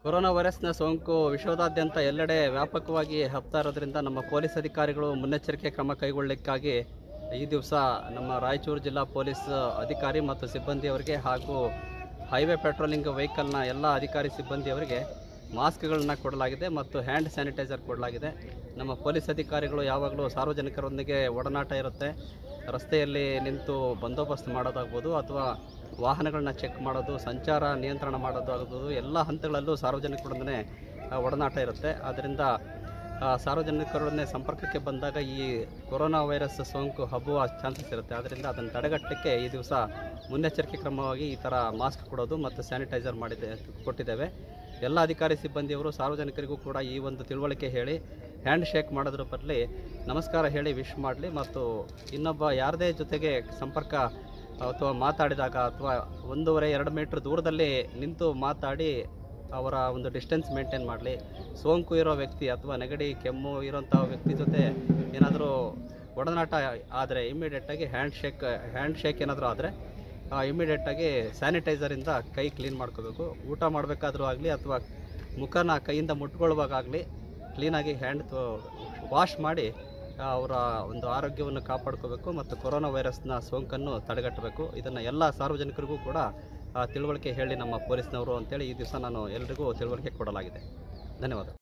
corona ವೈರಸ್ನ ಸೋಂಕು ವಿಶ್ವದಾದ್ಯಂತ ಎಲ್ಲೆಡೆ ವ್ಯಾಪಕವಾಗಿ ಹಬ್ತಾ ಇರೋದ್ರಿಂದ ನಮ್ಮ ಪೊಲೀಸ್ ಅಧಿಕಾರಿಗಳು ಮುನ್ನೆಚ್ಚರಿಕೆ ಕ್ರಮ ಕೈಗೊಳ್ಳಲಿಕ್ಕಾಗಿ ಈ ದಿವಸ ನಮ್ಮ ರಾಯಚೂರು ಜಿಲ್ಲಾ ಪೊಲೀಸ್ ಅಧಿಕಾರಿ ಮತ್ತು ಸಿಬ್ಬಂದಿಯವರಿಗೆ ಹಾಗೂ ಹೈವೇ ಪೆಟ್ರೋಲಿಂಗ್ ವೆಹಿಕಲ್ನ ಎಲ್ಲ ಅಧಿಕಾರಿ ಸಿಬ್ಬಂದಿಯವರಿಗೆ ಮಾಸ್ಕ್ಗಳನ್ನ ಕೊಡಲಾಗಿದೆ ಮತ್ತು ಹ್ಯಾಂಡ್ ಸ್ಯಾನಿಟೈಸರ್ ಕೊಡಲಾಗಿದೆ ನಮ್ಮ ಪೊಲೀಸ್ ಅಧಿಕಾರಿಗಳು ಯಾವಾಗಲೂ ಸಾರ್ವಜನಿಕರೊಂದಿಗೆ ಒಡನಾಟ ಇರುತ್ತೆ ರಸ್ತೆಯಲ್ಲಿ ನಿಂತು ಬಂದೋಬಸ್ತ್ ಮಾಡೋದಾಗ್ಬೋದು ಅಥವಾ ವಾಹನಗಳನ್ನ ಚೆಕ್ ಮಾಡೋದು ಸಂಚಾರ ನಿಯಂತ್ರಣ ಮಾಡೋದು ಆಗ್ಬೋದು ಎಲ್ಲ ಹಂತಗಳಲ್ಲೂ ಸಾರ್ವಜನಿಕರೊಡನೆ ಆ, ಒಡನಾಟ ಇರುತ್ತೆ ಆದ್ದರಿಂದ ಆ, ಸಾರ್ವಜನಿಕರೊಡನೆ ಸಂಪರ್ಕಕ್ಕೆ ಬಂದಾಗ ಈ ಕೊರೋನಾ ವೈರಸ್ ಸೋಂಕು ಹಬ್ಬುವ ಚಾನ್ಸಸ್ ಇರುತ್ತೆ ಆದ್ದರಿಂದ ಅದನ್ನು ತಡೆಗಟ್ಟಲಿಕ್ಕೆ ಈ ದಿವಸ ಮುನ್ನೆಚ್ಚರಿಕೆ ಕ್ರಮವಾಗಿ ಈ ಥರ ಮಾಸ್ಕ್ ಕೊಡೋದು ಮತ್ತು ಸ್ಯಾನಿಟೈಸರ್ ಮಾಡಿದೆ ಕೊಟ್ಟಿದ್ದೇವೆ ಎಲ್ಲ ಅಧಿಕಾರಿ ಸಿಬ್ಬಂದಿಯವರು ಸಾರ್ವಜನಿಕರಿಗೂ ಕೂಡ ಈ ಒಂದು ತಿಳುವಳಿಕೆ ಹೇಳಿ ಹ್ಯಾಂಡ್ ಶೇಕ್ ಮಾಡೋದ್ರ ಬದಲಿ ನಮಸ್ಕಾರ ಹೇಳಿ ವಿಶ್ ಮಾಡಲಿ ಮತ್ತು ಇನ್ನೊಬ್ಬ ಯಾರದೇ ಜೊತೆಗೆ ಸಂಪರ್ಕ ಅಥವಾ ಮಾತಾಡಿದಾಗ ಅಥವಾ ಒಂದೂವರೆ ಎರಡು ಮೀಟ್ರ್ ದೂರದಲ್ಲಿ ನಿಂತು ಮಾತಾಡಿ ಅವರ ಒಂದು ಡಿಸ್ಟೆನ್ಸ್ ಮೇಂಟೈನ್ ಮಾಡಲಿ ಸೋಂಕು ಇರೋ ವ್ಯಕ್ತಿ ಅಥವಾ ನೆಗಡಿ ಕೆಮ್ಮು ಇರೋಂಥ ವ್ಯಕ್ತಿ ಜೊತೆ ಏನಾದರೂ ಒಡನಾಟ ಆದರೆ ಇಮಿಡಿಯೇಟಾಗಿ ಹ್ಯಾಂಡ್ ಶೇಕ್ ಹ್ಯಾಂಡ್ ಶೇಕ್ ಏನಾದರೂ ಆದರೆ ಇಮಿಡಿಯೇಟಾಗಿ ಸ್ಯಾನಿಟೈಸರಿಂದ ಕೈ ಕ್ಲೀನ್ ಮಾಡ್ಕೋಬೇಕು ಊಟ ಮಾಡಬೇಕಾದ್ರೂ ಆಗಲಿ ಅಥವಾ ಮುಖನ ಕೈಯಿಂದ ಮುಟ್ಕೊಳ್ಳುವಾಗಲಿ ಕ್ಲೀನಾಗಿ ಹ್ಯಾಂಡ್ ವಾಶ್ ಮಾಡಿ ಆ, ಅವರ ಒಂದು ಆರೋಗ್ಯವನ್ನು ಕಾಪಾಡ್ಕೋಬೇಕು ಮತ್ತು ಕೊರೋನಾ ವೈರಸ್ನ ಸೋಂಕನ್ನು ತಡೆಗಟ್ಟಬೇಕು ಇದನ್ನು ಎಲ್ಲ ಸಾರ್ವಜನಿಕರಿಗೂ ಕೂಡ ಆ, ತಿಳುವಳಿಕೆ ಹೇಳಿ ನಮ್ಮ ಪೊಲೀಸ್ನವರು ಅಂತೇಳಿ ಈ ದಿವಸ ನಾನು ಎಲ್ರಿಗೂ ತಿಳುವಳಿಕೆ ಕೊಡಲಾಗಿದೆ ಧನ್ಯವಾದ